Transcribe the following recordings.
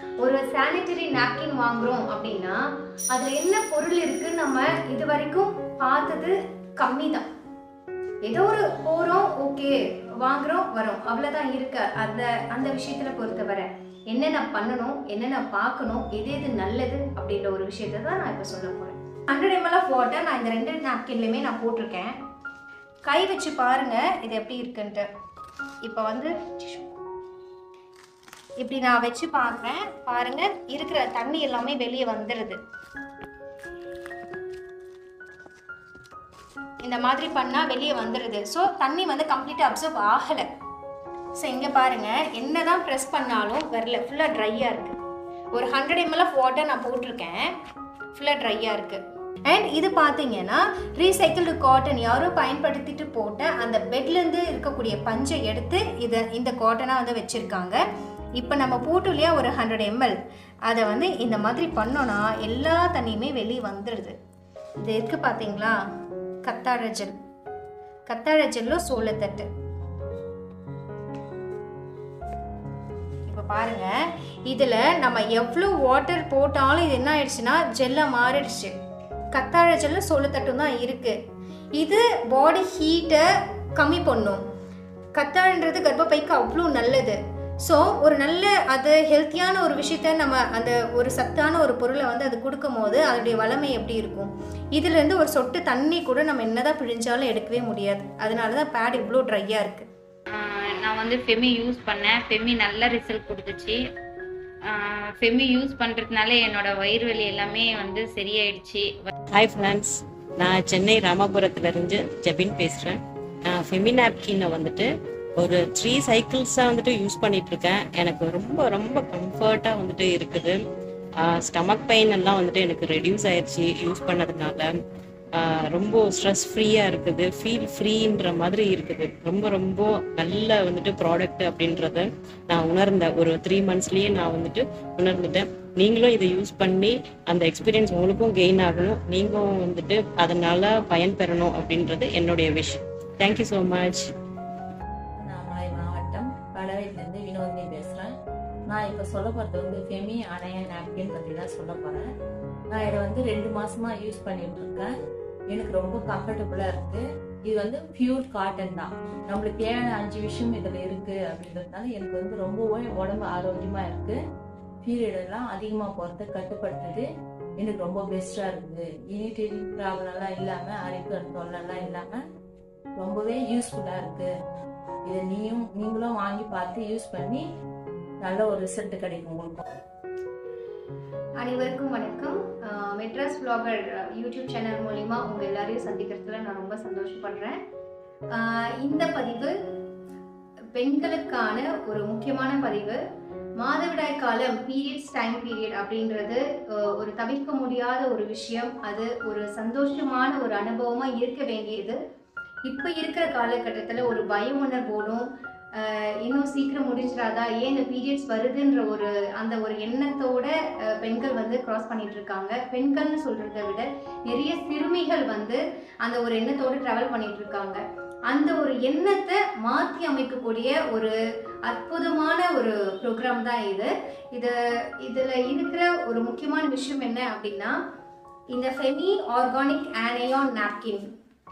ஒரு sanitary napkin வாங்குறோம் அப்படின்னா அதில் என்ன பொருள் இருக்குன்னு நம்ம இது வரைக்கும் பார்த்தது கம்மி தான் ஏதோ ஒரு போகிறோம் ஓகே வாங்குறோம் வரோம் அவ்வளோதான் இருக்க அந்த அந்த விஷயத்தில் பொறுத்தவரை என்னென்ன பண்ணணும் என்னென்ன பார்க்கணும் எது எது நல்லது அப்படின்ற ஒரு விஷயத்தை தான் நான் இப்போ சொல்ல போகிறேன் ஹண்ட்ரட் எம்எல் ஆஃப் வாட்டர் நான் இந்த ரெண்டு நாப்கின்லையுமே நான் போட்டிருக்கேன் கை வச்சு பாருங்க இது எப்படி இருக்குன்ட்டு இப்போ வந்து இப்படி நான் வச்சு பார்க்குறேன் பாருங்க இருக்கிற தண்ணி எல்லாமே வெளியே வந்துடுது இந்த மாதிரி பண்ணால் வெளியே வந்துடுது ஸோ தண்ணி வந்து கம்ப்ளீட்டாக அப்சர்வ் ஆகலை ஸோ இங்கே பாருங்க என்னதான் ப்ரெஸ் பண்ணாலும் வரல ஃபுல்லாக ட்ரையாக இருக்குது ஒரு ஹண்ட்ரட் எம்எல் ஆஃப் வாட்டர் நான் போட்டிருக்கேன் ஃபுல்லாக ட்ரையாக இருக்குது அண்ட் இது பார்த்தீங்கன்னா ரீசைக்கிள்டு காட்டன் யாரோ பயன்படுத்திட்டு போட்ட அந்த பெட்லேருந்து இருக்கக்கூடிய பஞ்சை எடுத்து இதை இந்த காட்டனாக வந்து வச்சுருக்காங்க இப்போ நம்ம போட்டோம் இல்லையா ஒரு ஹண்ட்ரட் எம்எல் அதை வந்து இந்த மாதிரி பண்ணோன்னா எல்லா தண்ணியுமே வெளியே வந்துடுது இது இருக்கு பார்த்தீங்களா கத்தாழை ஜெல் கத்தாழை ஜெல்லோ சோளத்தட்டு இப்போ பாருங்க இதில் நம்ம எவ்வளோ வாட்டர் போட்டாலும் இது என்ன ஆயிடுச்சுன்னா ஜெல்லை மாறிடுச்சு கத்தாழை ஜெல்லு சோளத்தட்டும் தான் இருக்கு இது பாடி ஹீட்டை கம்மி பண்ணும் கத்தாழன்றது கர்ப்பப்பைக்கு அவ்வளோ நல்லது ஸோ ஒரு நல்ல அது ஹெல்த்தியான ஒரு விஷயத்த நம்ம அந்த ஒரு சத்தான ஒரு பொருளை வந்து அது கொடுக்கும் போது அதோடைய வளமை எப்படி இருக்கும் இதுலேருந்து ஒரு சொட்டு தண்ணி கூட நம்ம என்னதான் பிழிஞ்சாலும் எடுக்கவே முடியாது அதனால தான் பேட் இவ்வளோ ட்ரையாக இருக்குது ஆஹ் நான் வந்து ஃபெமி யூஸ் பண்ணேன் ஃபெமி நல்ல ரிசல்ட் கொடுத்துச்சு ஃபெமி யூஸ் பண்ணுறதுனால என்னோட வயிறு வலி எல்லாமே வந்து சரியாயிடுச்சு ஹாய் ஃப்ரெண்ட்ஸ் நான் சென்னை ராமபுரத்துல இருந்து ஜெபின் பேசுகிறேன் நான் ஃபெமி நாப்கினை வந்துட்டு ஒரு த்ரீ சைக்கிள்ஸாக வந்துட்டு யூஸ் பண்ணிட்டு இருக்கேன் எனக்கு ரொம்ப ரொம்ப கம்ஃபர்ட்டாக வந்துட்டு இருக்குது ஸ்டமக் பெயின் எல்லாம் வந்துட்டு எனக்கு ரெடியூஸ் ஆயிடுச்சு யூஸ் பண்ணதுனால ஆஹ் ரொம்ப ஸ்ட்ரெஸ் ஃப்ரீயாக இருக்குது ஃபீல் ஃப்ரீன்ற மாதிரி இருக்குது ரொம்ப ரொம்ப நல்ல வந்துட்டு ப்ராடக்ட் அப்படின்றத நான் உணர்ந்தேன் ஒரு த்ரீ மந்த்ஸ்லேயே நான் வந்துட்டு உணர்ந்துட்டேன் நீங்களும் இதை யூஸ் பண்ணி அந்த எக்ஸ்பீரியன்ஸ் உங்களுக்கும் கெயின் ஆகணும் நீங்களும் வந்துட்டு அதனால பயன் பெறணும் அப்படின்றது என்னுடைய விஷ் தேங்க்யூ ஸோ மச் நான் மலை மாவட்டம் படவையிலேருந்து வினோதினி பேசுகிறேன் நான் இப்போ சொல்ல போகிறது வந்து ஃபெமி அணையன் நாப்கின் பற்றி தான் சொல்ல போகிறேன் நான் இதை வந்து ரெண்டு மாசமாக யூஸ் பண்ணிட்டு இருக்கேன் எனக்கு ரொம்ப கம்ஃபர்டபுளாக இருக்குது இது வந்து பியூர் காட்டன் தான் நம்மளுக்கு தேவையான அஞ்சு விஷயம் இதில் இருக்குது அப்படின்றதுனால எனக்கு வந்து ரொம்பவே உடம்பு ஆரோக்கியமாக இருக்குது பீரியட் எல்லாம் அதிகமாக போகிறத கட்டுப்படுத்துறது எனக்கு ரொம்ப பெஸ்ட்டாக இருக்குது இனிட்டேரி ப்ராப்ளம்லாம் இல்லாமல் அரிப்பு தொல்லைலாம் இல்லாமல் ரொம்பவே யூஸ்ஃபுல்லாக இருக்குது இதை நீயும் நீங்களும் வாங்கி பார்த்து யூஸ் பண்ணி நல்ல ஒரு ரிசல்ட் கிடைக்கும் உங்களுக்கு அனைவருக்கும் வணக்கம் அஹ் மெட்ராஸ் vlogger யூடியூப் சேனல் மூலிமா உங்கள் எல்லாரையும் சந்திக்கிறதுல நான் ரொம்ப சந்தோஷப்படுறேன் அஹ் இந்த பதிவு பெண்களுக்கான ஒரு முக்கியமான பதிவு மாதவிடாய் காலம் பீரியட்ஸ் டைம் பீரியட் அப்படின்றது அஹ், ஒரு தவிர்க்க முடியாத ஒரு விஷயம் அது ஒரு சந்தோஷமான ஒரு அனுபவமாக இருக்க வேண்டியது இப்போ இருக்கிற காலகட்டத்தில் ஒரு பய உணர்வோடும் அஹ், இன்னும் சீக்கிரம் முடிஞ்சிடாதா ஏன் இந்த பீரியட்ஸ் வருதுன்ற ஒரு அந்த ஒரு எண்ணத்தோட அஹ், பெண்கள் வந்து கிராஸ் பண்ணிட்டு இருக்காங்க பெண்கள்னு சொல்றதை விட நிறைய சிறுமிகள் வந்து அந்த ஒரு எண்ணத்தோட ட்ராவல் பண்ணிட்டு இருக்காங்க அந்த ஒரு எண்ணத்தை மாற்றி அமைக்கக்கூடிய ஒரு அற்புதமான ஒரு ப்ரோக்ராம் தான் இது இது இதில் இருக்கிற ஒரு முக்கியமான விஷயம் என்ன அப்படின்னா இந்த ஃபெமி ஆர்கானிக் ஆனையான் நாப்கின்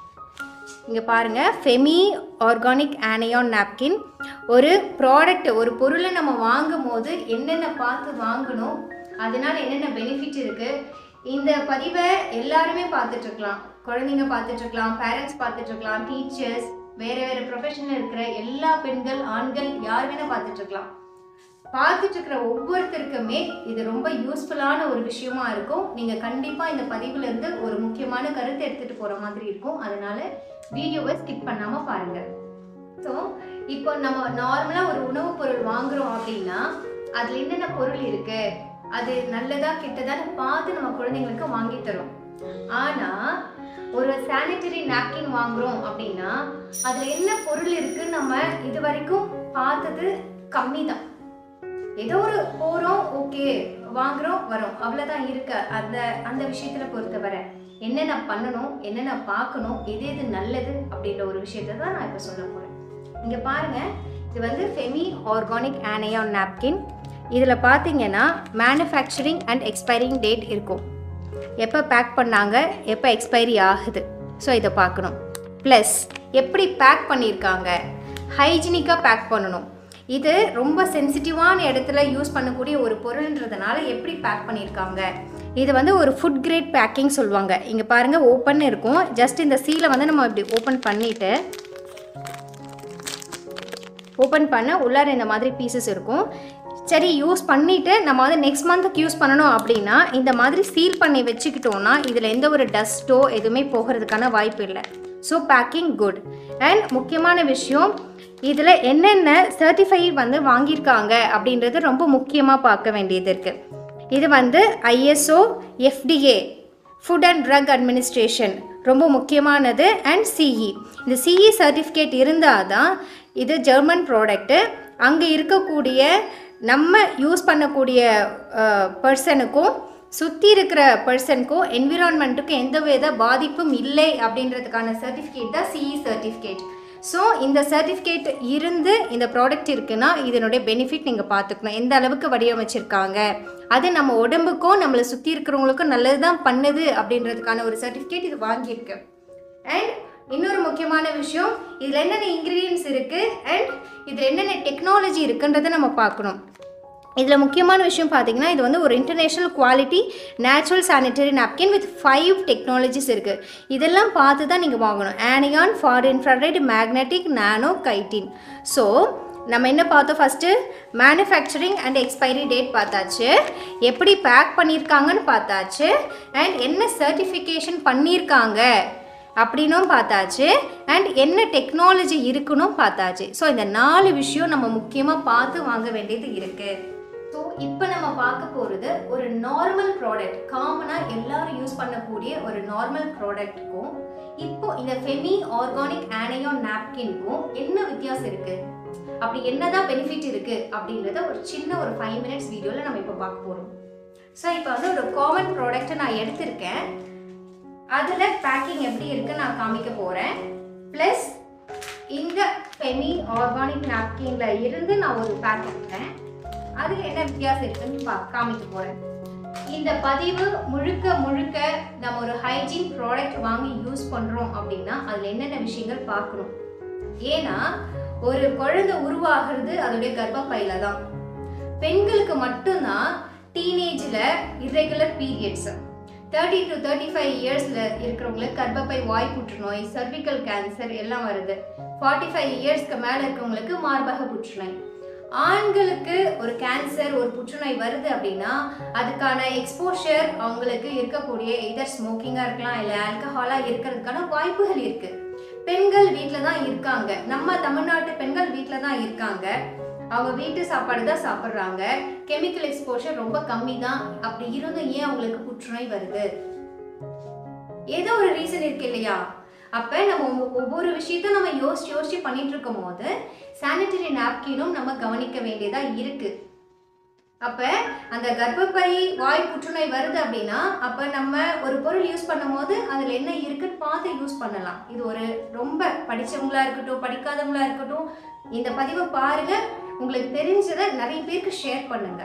இங்கே பாருங்க ஃபெமி ஆர்கானிக் ஆனையான் நாப்கின் ஒரு ப்ராடக்ட் ஒரு பொருளை நம்ம வாங்கும் போது என்னென்ன பார்த்து வாங்கணும் அதனால என்னென்ன பெனிஃபிட் இருக்கு இந்த பதிவை எல்லாருமே பார்த்துட்டு இருக்கலாம் குழந்தைங்க பார்த்துட்டு இருக்கலாம் பேரண்ட்ஸ் பார்த்துட்டு இருக்கலாம் டீச்சர்ஸ் வேற வேற ப்ரொஃபஷனில் இருக்கிற எல்லா பெண்கள் ஆண்கள் யார் வேணா பார்த்துட்டு இருக்கலாம் பார்த்துட்டு இருக்கிற ஒவ்வொருத்தருக்குமே இது ரொம்ப யூஸ்ஃபுல்லான ஒரு விஷயமா இருக்கும் நீங்க கண்டிப்பா இந்த பதிவுல இருந்து ஒரு முக்கியமான கருத்தை எடுத்துட்டு போற மாதிரி இருக்கும் அதனால வீடியோவை ஸ்கிப் பண்ணாம பாருங்க ஸோ இப்போ நம்ம நார்மலா ஒரு உணவுப் பொருள் வாங்குறோம் அப்படின்னா அதுல என்னென்ன பொருள் இருக்கு அது நல்லதா கெட்டதான்னு பார்த்து நம்ம குழந்தைங்களுக்கு வாங்கி தரோம் ஆனா ஒரு சானிட்டரி நாப்கின் வாங்குறோம் அப்படின்னா அதுல என்ன பொருள் இருக்குன்னு நம்ம இது வரைக்கும் பார்த்தது கம்மி தான் ஏதோ ஒரு போறோம் ஓகே வாங்குறோம் வரோம் அவ்வளவுதான் இருக்க அந்த அந்த விஷயத்துல பொறுத்தவரை என்னென்ன பண்ணணும் என்னென்ன பார்க்கணும் எது எது நல்லது அப்படின்ற ஒரு விஷயத்தை தான் நான் இப்போ சொல்ல போறேன் இங்க பாருங்க இது வந்து ஃபெமி ஆர்கானிக் ஆனையான் நாப்கின் இதில் பார்த்தீங்கன்னா மேனுஃபேக்சரிங் அண்ட் எக்ஸ்பைரிங் டேட் இருக்கும் எப்போ பேக் பண்ணாங்க எப்போ எக்ஸ்பைரி ஆகுது ஸோ இதை பார்க்கணும் ப்ளஸ் எப்படி பேக் பண்ணியிருக்காங்க ஹைஜீனிக்காக பேக் பண்ணணும் இது ரொம்ப சென்சிட்டிவான இடத்துல யூஸ் பண்ணக்கூடிய ஒரு பொருள்ன்றதுனால எப்படி பேக் பண்ணியிருக்காங்க இது வந்து ஒரு ஃபுட் கிரேட் பேக்கிங் சொல்லுவாங்க இங்கே பாருங்கள் ஓப்பன் இருக்கும் ஜஸ்ட் இந்த சீலை வந்து நம்ம இப்படி ஓப்பன் பண்ணிவிட்டு ஓப்பன் பண்ண உள்ளார இந்த மாதிரி பீசஸ் இருக்கும் சரி யூஸ் பண்ணிவிட்டு நம்ம வந்து நெக்ஸ்ட் மந்த்துக்கு யூஸ் பண்ணணும் அப்படின்னா இந்த மாதிரி சீல் பண்ணி வச்சுக்கிட்டோம்னா இதில் எந்த ஒரு டஸ்ட்டோ எதுவுமே போகிறதுக்கான வாய்ப்பு இல்லை ஸோ பேக்கிங் குட் அண்ட் முக்கியமான விஷயம் இதில் என்னென்ன சர்டிஃபை வந்து வாங்கியிருக்காங்க அப்படின்றது ரொம்ப முக்கியமாக பார்க்க வேண்டியது இருக்குது இது வந்து ISO FDA food and drug administration ரொம்ப முக்கியமானது அண்ட் சிஇ இந்த சிஇ சர்டிஃபிகேட் இருந்தால் தான் இது ஜெர்மன் ப்ராடக்ட்டு அங்கே இருக்கக்கூடிய நம்ம யூஸ் பண்ணக்கூடிய பர்சனுக்கும் சுற்றி இருக்கிற பர்சனுக்கும் என்விரான்மெண்ட்டுக்கும் எந்த வித பாதிப்பும் இல்லை அப்படின்றதுக்கான சர்டிஃபிகேட் தான் சிஇ சர்டிஃபிகேட் ஸோ இந்த சர்டிஃபிகேட் இருந்து இந்த ப்ராடக்ட் இருக்குன்னா இதனுடைய பெனிஃபிட் நீங்கள் பார்த்துக்கணும் எந்த அளவுக்கு வடிவமைச்சிருக்காங்க அது நம்ம உடம்புக்கும் நம்மளை சுற்றி இருக்கிறவங்களுக்கும் நல்லது தான் பண்ணுது அப்படின்றதுக்கான ஒரு சர்டிஃபிகேட் இது வாங்கியிருக்கு அண்ட் இன்னொரு முக்கியமான விஷயம் இதில் என்னென்ன இன்க்ரீடியன்ஸ் இருக்குது அண்ட் இதில் என்னென்ன டெக்னாலஜி இருக்குன்றதை நம்ம பார்க்கணும் இதில் முக்கியமான விஷயம் பார்த்தீங்கன்னா இது வந்து ஒரு international quality natural sanitary napkin with five technologies இருக்குது இதெல்லாம் பார்த்து தான் நீங்கள் வாங்கணும் anion for infrared magnetic nano chitin so நம்ம என்ன பார்த்தோம் first manufacturing and expiry date பார்த்தாச்சு எப்படி பேக் பண்ணியிருக்காங்கன்னு பார்த்தாச்சு அண்ட் என்ன சர்டிஃபிகேஷன் பண்ணியிருக்காங்க அப்படின்னும் பார்த்தாச்சு அண்ட் என்ன டெக்னாலஜி இருக்குன்னும் பார்த்தாச்சு ஸோ இந்த நாலு விஷயம் நம்ம முக்கியமாக பார்த்து வாங்க வேண்டியது இருக்குது ஸோ இப்போ நம்ம பார்க்க போகிறது ஒரு நார்மல் ப்ராடக்ட் காமனாக எல்லாரும் யூஸ் பண்ணக்கூடிய ஒரு நார்மல் ப்ராடக்ட்டுக்கும் இப்போ இந்த ஃபெமி ஆர்கானிக் ஆனையான் நாப்கின்க்கும் என்ன வித்தியாசம் இருக்குது அப்படி என்னதான் பெனிஃபிட் இருக்குது அப்படின்றத ஒரு சின்ன ஒரு ஃபைவ் மினிட்ஸ் வீடியோவில் நம்ம இப்போ பார்க்க போகிறோம் ஸோ இப்போ வந்து ஒரு காமன் ப்ராடக்ட்டை நான் எடுத்திருக்கேன் அதில் பேக்கிங் எப்படி இருக்குன்னு நான் காமிக்க போகிறேன் ப்ளஸ் இந்த ஃபெமி ஆர்கானிக் நாப்கின்ல இருந்து நான் ஒரு பேக் எடுத்தேன் அதுக்கு என்ன வித்தியாசம் இருக்குன்னு பா காமிக்க போகிறேன் இந்த பதிவு முழுக்க முழுக்க நம்ம ஒரு ஹைஜீன் ப்ராடக்ட் வாங்கி யூஸ் பண்ணுறோம் அப்படின்னா அதில் என்னென்ன விஷயங்கள் பார்க்கணும் ஏன்னா ஒரு குழந்தை உருவாகிறது அதோடைய கர்ப்பப்பையில தான் பெண்களுக்கு மட்டும்தான் டீனேஜில் irregular periods thirty to thirty five இயர்ஸில் இருக்கிறவங்களுக்கு கர்ப்பப்பை வாய் புற்றுநோய் சர்விக்கல் கேன்சர் எல்லாம் வருது ஃபார்ட்டி ஃபைவ் இயர்ஸ்க்கு மேலே இருக்கவங்களுக்கு மார்பக புற்றுநோய் ஆண்களுக்கு ஒரு கேன்சர் ஒரு புற்றுநோய் வருது அப்படின்னா அதுக்கான எக்ஸ்போஷர் அவங்களுக்கு இருக்கக்கூடிய இதர் ஸ்மோக்கிங்காக இருக்கலாம் இல்லை ஆல்கஹாலாக இருக்கிறதுக்கான வாய்ப்புகள் இருக்குது பெண்கள் வீட்டில் தான் இருக்காங்க நம்ம தமிழ்நாட்டு பெண்கள் வீட்டில் தான் இருக்காங்க அவங்க வீட்டு சாப்பாடு தான் சாப்பிட்றாங்க கெமிக்கல் எக்ஸ்போஷர் ரொம்ப கம்மி தான் அப்படி இருந்தும் ஏன் அவங்களுக்கு புற்றுநோய் வருது ஏதோ ஒரு ரீசன் இருக்கு இல்லையா அப்ப நம்ம ஒவ்வொ- ஒவ்வொரு விஷயத்தையும் நம்ம யோசிச்சு யோசிச்சு பண்ணிட்டு இருக்கும் போது சானிட்டரி நாப்கினும் நம்ம கவனிக்க வேண்டியதா இருக்கு அப்ப அந்த கர்ப்பப்பை வாய் புற்றுநோய் வருது அப்படின்னா அப்ப நம்ம ஒரு பொருள் யூஸ் பண்ணும்போது அதுல என்ன இருக்குன்னு பார்த்து யூஸ் பண்ணலாம் இது ஒரு ரொம்ப படிச்சவங்களா இருக்கட்டும் படிக்காதவங்களா இருக்கட்டும் இந்த பதிவை பாருங்க உங்களுக்கு தெரிஞ்சதை நிறைய பேருக்கு ஷேர் பண்ணுங்க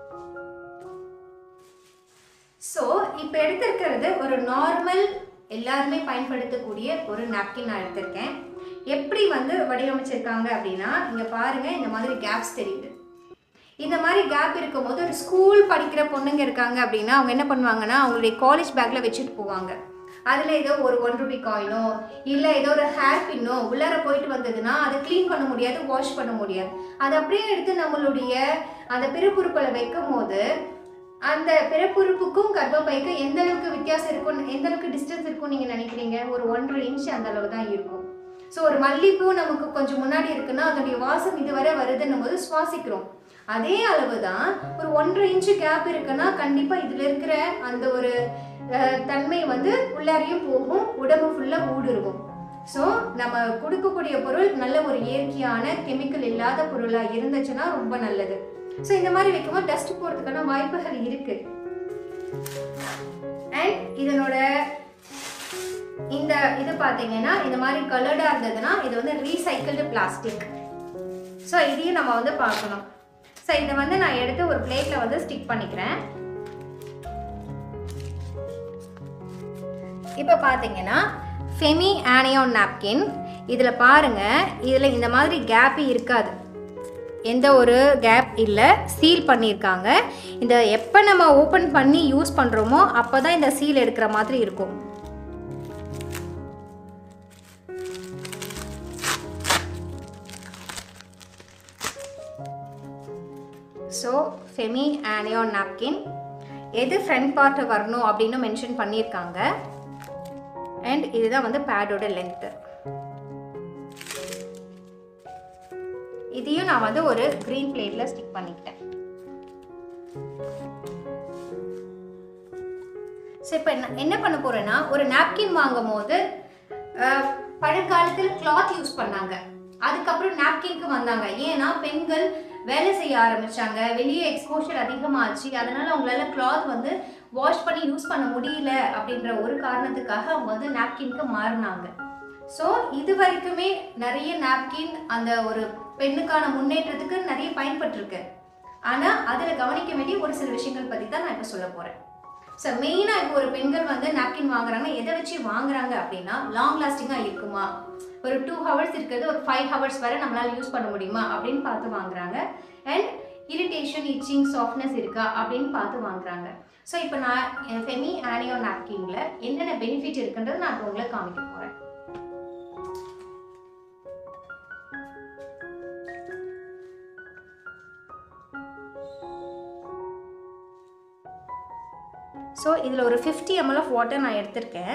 ஸோ இப்போ எடுத்திருக்கிறது ஒரு நார்மல் எல்லாருமே பயன்படுத்தக்கூடிய ஒரு நாப்கின் நான் எடுத்திருக்கேன் எப்படி வந்து வடிவமைச்சிருக்காங்க அப்படின்னா இங்கே பாருங்க இந்த மாதிரி கேப்ஸ் தெரியுது இந்த மாதிரி கேப் இருக்கும்போது ஒரு ஸ்கூல் படிக்கிற பொண்ணுங்க இருக்காங்க அப்படின்னா அவங்க என்ன பண்ணுவாங்கன்னா அவங்களுடைய காலேஜ் பேக்கில் வச்சுட்டு போவாங்க அதில் ஏதோ ஒரு ஒன் ருபி காயினோ இல்லை ஏதோ ஒரு ஹேர் பின்னோ உள்ளார போயிட்டு வந்ததுன்னா அதை க்ளீன் பண்ண முடியாது வாஷ் பண்ண முடியாது அதை அப்படியே எடுத்து நம்மளுடைய அந்த பிறப்புறுப்பில் வைக்கும் போது அந்த பிறப்புறுப்புக்கும் கர்ப்பப்பைக்கும் எந்த அளவுக்கு வித்தியாசம் இருக்கும் எந்த அளவுக்கு டிஸ்டன்ஸ் இருக்கும் நீங்கள் நினைக்கிறீங்க ஒரு ஒன்றரை இன்ச் அந்த அளவு தான் இருக்கும் ஸோ ஒரு மல்லிப்பூ நமக்கு கொஞ்சம் முன்னாடி இருக்குன்னா அதோடைய வாசம் இதுவரை வருதுன்னும் போது சுவாசிக்கிறோம் அதே அளவு தான் ஒரு ஒன்றரை இன்ச்சு கேப் இருக்குன்னா கண்டிப்பாக இதில் இருக்கிற அந்த ஒரு அஹ், தன்மை வந்து உள்ளாரையும் போகும் உடம்பு ஃபுல்லாக ஊடுருவும் ஸோ நம்ம கொடுக்கக்கூடிய பொருள் நல்ல ஒரு இயற்கையான கெமிக்கல் இல்லாத பொருளாக இருந்துச்சுன்னா ரொம்ப நல்லது ஸோ இந்த மாதிரி வைக்கும்போது டஸ்ட் போகிறதுக்கான வாய்ப்புகள் இருக்கு அண்ட் இதனோட இந்த இது பார்த்தீங்கன்னா இந்த மாதிரி கலர்டாக இருந்ததுன்னா இது வந்து ரீசைக்கிள்டு பிளாஸ்டிக் ஸோ இதையும் நம்ம வந்து பார்க்கணும் ஸோ இதை வந்து நான் எடுத்து ஒரு பிளேட்டில் வந்து ஸ்டிக் பண்ணிக்கிறேன் இப்போ பார்த்தீங்கன்னா ஃபெமி ஆனியோன் நாப்கின் இதில் பாருங்கள் இதில் இந்த மாதிரி கேப் இருக்காது எந்த ஒரு கேப் இல்லை சீல் பண்ணியிருக்காங்க இந்த எப்போ நம்ம ஓப்பன் பண்ணி யூஸ் பண்ணுறோமோ அப்போ தான் இந்த சீல் எடுக்கிற மாதிரி இருக்கும் ஸோ ஃபெமி ஆனியோன் நாப்கின் எது ஃப்ரண்ட் பார்ட் வரணும் அப்படின்னு மென்ஷன் பண்ணியிருக்காங்க அண்ட் இதுதான் வந்து பேடோட லென்த்து இதையும் நான் வந்து ஒரு க்ரீன் பிளேட்டில் ஸ்டிக் பண்ணிக்கிட்டேன் ஸோ இப்போ என்ன என்ன பண்ண போகிறேன்னா ஒரு நாப்கின் வாங்கும் போது அஹ், பழங்காலத்தில் கிளாத் யூஸ் பண்ணாங்க அதுக்கப்புறம் நாப்கின்க்கு வந்தாங்க ஏன்னா பெண்கள் வேலை செய்ய ஆரம்பிச்சாங்க வெளியே எக்ஸ்போஷர் அதிகமாச்சு அதனால அவங்களால கிளாத் வந்து வாஷ் பண்ணி யூஸ் பண்ண முடியல அப்படின்ற ஒரு காரணத்துக்காக அவங்க வந்து நாப்கின்க்கு மாறினாங்க ஸோ இது வரைக்குமே நிறைய நாப்கின் அந்த ஒரு பெண்ணுக்கான முன்னேற்றத்துக்கு நிறைய பயன்பட்டிருக்கு ஆனால் அதில் கவனிக்க வேண்டிய ஒரு சில விஷயங்கள் பற்றி தான் நான் இப்போ சொல்ல போகிறேன் ஸோ மெயினாக இப்போ ஒரு பெண்கள் வந்து நாப்கின் வாங்குறாங்க எதை வச்சு வாங்குறாங்க அப்படின்னா லாங் லாஸ்டிங்காக இருக்குமா ஒரு டூ ஹவர்ஸ் இருக்கிறது ஒரு ஃபைவ் ஹவர்ஸ் வரை நம்மளால் யூஸ் பண்ண முடியுமா அப்படின்னு பார்த்து வாங்குறாங்க அண்ட் இரிட்டேஷன் இச்சிங் சாஃப்ட்னஸ் இருக்கா அப்படின்னு பார்த்து வாங்குறாங்க ஸோ இப்போ நான் என் ஃபெமி ஆனியோ நாப்கினில் என்னென்ன பெனிஃபிட் இருக்குன்றது நான் இப்போ உங்களுக்கு காமிக்க போகிறேன் ஸோ இதில் ஒரு ஃபிஃப்டி எம்எல் ஆஃப் வாட்டர் நான் எடுத்திருக்கேன்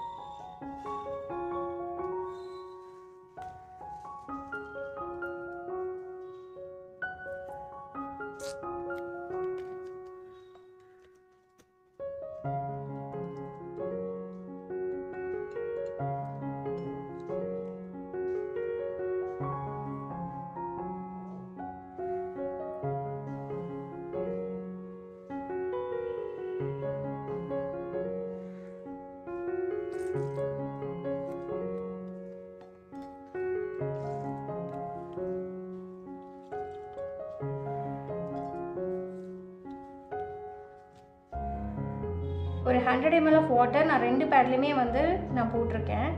ஒரு ஹண்ட்ரட் எம்எல் ஆஃப் வாட்டர் நான் ரெண்டு பேட்லையுமே வந்து நான் போட்டிருக்கேன்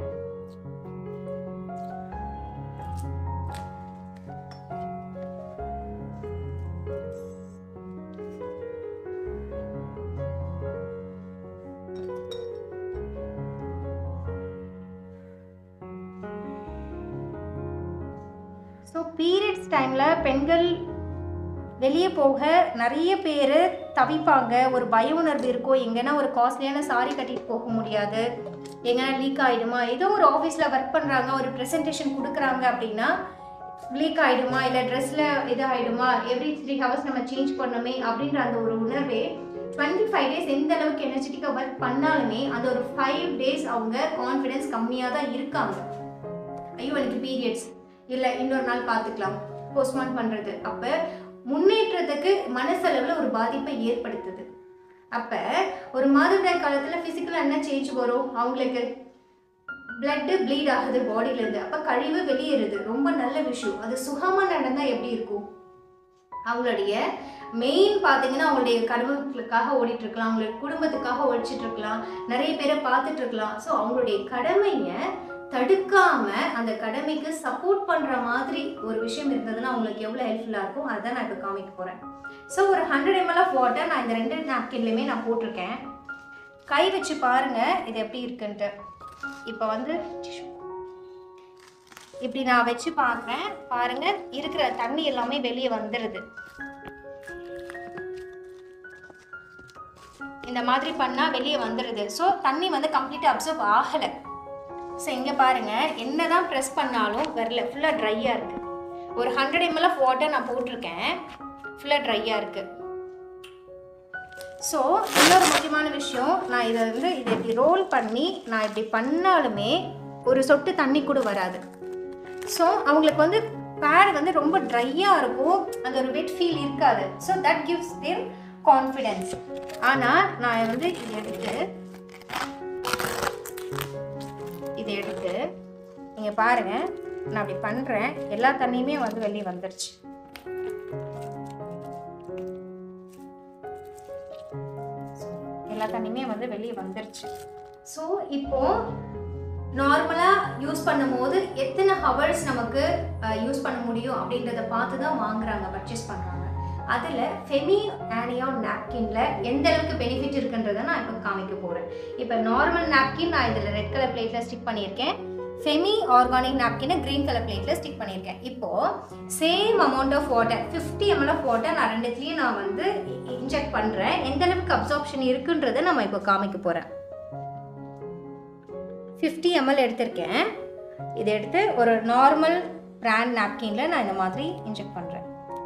ஸோ பீரியட்ஸ் டைமில் பெண்கள் வெளியே போக நிறைய பேர் தவிப்பாங்க ஒரு பய உணர்வு இருக்கும் எங்கன்னா ஒரு காஸ்ட்லியான சாரி கட்டிட்டு போக முடியாது எங்கன்னா லீக் ஆகிடுமா ஏதோ ஒரு ஆஃபீஸில் ஒர்க் பண்ணுறாங்க ஒரு ப்ரெசன்டேஷன் கொடுக்குறாங்க அப்படின்னா லீக் ஆகிடுமா இல்லை ட்ரெஸ்ஸில் இது ஆகிடுமா எவ்ரி த்ரீ ஹவர்ஸ் நம்ம சேஞ்ச் பண்ணணுமே அப்படின்ற அந்த ஒரு உணர்வே டுவெண்ட்டி ஃபைவ் டேஸ் எந்த அளவுக்கு எனர்ஜெட்டிக்காக ஒர்க் பண்ணாலுமே அந்த ஒரு ஃபைவ் டேஸ் அவங்க கான்ஃபிடென்ஸ் கம்மியாக தான் இருக்காங்க ஐயோ எனக்கு பீரியட்ஸ் இல்லை இன்னொரு நாள் பார்த்துக்கலாம் போஸ்ட்மான் பண்ணுறது அப்போ முன்னேற்றத்துக்கு மனசளவில் ஒரு பாதிப்பை ஏற்படுத்துது அப்போ ஒரு மாதவிடாய் காலத்தில் ஃபிசிக்கலாக என்ன சேஞ்ச் வரும் அவங்களுக்கு பிளட்டு ப்ளீட் ஆகுது பாடியிலேருந்து அப்போ கழிவு வெளியேறுது ரொம்ப நல்ல விஷயம் அது சுகமாக நடந்தால் எப்படி இருக்கும் அவங்களுடைய மெயின் பார்த்தீங்கன்னா அவங்களுடைய கடமைகளுக்காக ஓடிட்டு இருக்கலாம் அவங்களுடைய குடும்பத்துக்காக ஒழிச்சிட்டு இருக்கலாம் நிறைய பேரை பார்த்துட்டு இருக்கலாம் ஸோ அவங்களுடைய கடமையை தடுக்காம அந்த கடமைக்கு சப்போர்ட் பண்ற மாதிரி ஒரு விஷயம் இருந்ததுன்னா அவங்களுக்கு எவ்வளோ ஹெல்ப்ஃபுல்லாக இருக்கும் அதுதான் நான் இப்போ காமிக்க போறேன் ஸோ ஒரு ஹண்ட்ரட் எம்எல் ஆஃப் வாட்டர் நான் இந்த ரெண்டு நாப்கின்லையுமே நான் போட்டிருக்கேன் கை வச்சு பாருங்க இது எப்படி இருக்குன்ட்டு இப்போ வந்து இப்படி நான் வச்சு பார்க்குறேன் பாருங்க இருக்கிற தண்ணி எல்லாமே வெளியே வந்துடுது இந்த மாதிரி பண்ணால் வெளியே வந்துடுது ஸோ தண்ணி வந்து கம்ப்ளீட்டாக அப்சர்வ் ஆகலை ஸோ இங்கே பாருங்க என்னதான் ப்ரெஸ் பண்ணாலும் வரல ஃபுல்லாக ட்ரையாக இருக்கு ஒரு ஹண்ட்ரட் எம்எல் ஆஃப் வாட்டர் நான் போட்டிருக்கேன் ஃபுல்லாக ட்ரையாக இருக்கு ஸோ இன்னொரு முக்கியமான விஷயம் நான் இதை வந்து இதை இப்படி ரோல் பண்ணி நான் இப்படி பண்ணாலுமே ஒரு சொட்டு தண்ணி கூட வராது ஸோ அவங்களுக்கு வந்து பேட் வந்து ரொம்ப ட்ரையாக இருக்கும் அந்த ஒரு வெட் ஃபீல் இருக்காது so that gives them confidence ஆனால் நான் வந்து இதை எடுத்து இதை எடுத்து நீங்கள் பாருங்கள் நான் அப்படி பண்ணுறேன் எல்லா தண்ணியுமே வந்து வெளியே வந்துருச்சு எல்லா தண்ணியுமே வந்து வெளியே வந்துருச்சு ஸோ இப்போ நார்மலாக யூஸ் பண்ணும்போது எத்தனை ஹவர்ஸ் நமக்கு யூஸ் பண்ண முடியும் அப்படின்றத பார்த்து தான் வாங்குறாங்க பர்ச்சேஸ் பண்ணுறாங்க அதில் ஃபெமி ஆனியான் நாப்கின்ல எந்த அளவுக்கு பெனிஃபிட் இருக்குன்றதை நான் இப்போ காமிக்க போகிறேன் இப்போ நார்மல் நாப்கின் நான் இதில் ரெட் கலர் பிளேட்டில் ஸ்டிக் பண்ணியிருக்கேன் ஃபெமி ஆர்கானிக் நாப்கினை க்ரீன் கலர் பிளேட்டில் ஸ்டிக் பண்ணியிருக்கேன் இப்போது same amount of water fifty ML of water நான் ரெண்டுத்துலேயும் நான் வந்து இன்ஜெக்ட் பண்ணுறேன் எந்த அளவுக்கு அப்சார்ப்ஷன் இருக்குன்றதை நம்ம இப்போ காமிக்க போகிறேன் ஃபிஃப்டி எம்எல் எடுத்திருக்கேன் இதை எடுத்து ஒரு நார்மல் பிராண்ட் நாப்கினில் நான் இந்த மாதிரி இன்ஜெக்ட் பண்ணுறேன்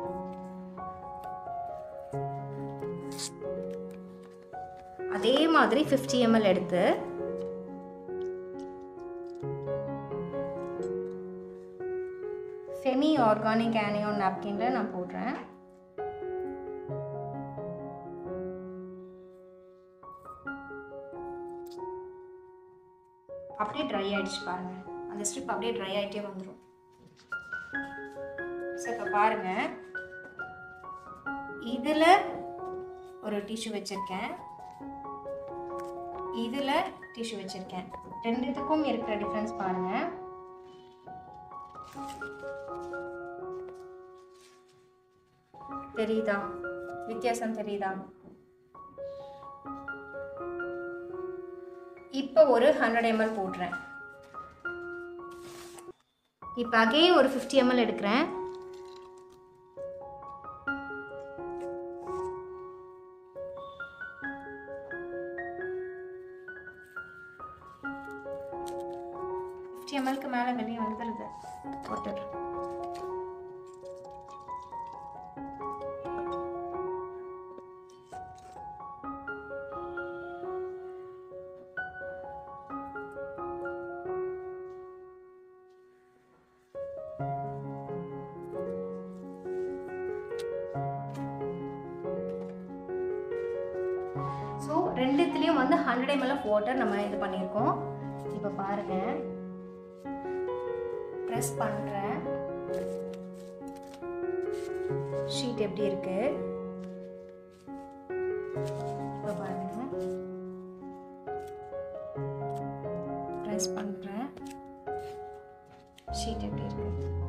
அதே மாதிரி ஃபிஃப்டி எம்எல் எடுத்து செமி ஆர்கானிக் ஆனியோன் நாப்கினில் நான் போடுறேன் அப்படியே ட்ரை ஆயிடுச்சு பாருங்க அந்த ஸ்ட்ரிப் அப்படியே ட்ரை ஆகிட்டே வந்துடும் ஸோ இப்போ பாருங்க இதில் ஒரு டிஷ்யூ வச்சுருக்கேன் இதில் டிஷ்யூ வச்சுருக்கேன் ரெண்டுத்துக்கும் இருக்கிற டிஃப்ரென்ஸ் பாருங்கள் தெரியுதா வித்தியாசம் தெரியுதா இப்போ ஒரு ஹண்ட்ரட் எம்எல் போடுறேன் இப்போ அகைன் ஒரு ஃபிஃப்டி எம்எல் எடுக்கிறேன் ஃபிஃப்டி எம்எல்க்கு மேலே வெளியே வந்துடுது வாட்டர் ஸோ ரெண்டுத்துலேயும் வந்து ஹண்ட்ரட் எம்எல் ஆஃப் வாட்டர் நம்ம இது பண்ணியிருக்கோம் இப்போ பாருங்க ப்ரெஸ் பண்ணுறேன் ஷீட் எப்படி இருக்கு இப்போ பாருங்க ப்ரெஸ் பண்ணுறேன் ஷீட் எப்படி இருக்கு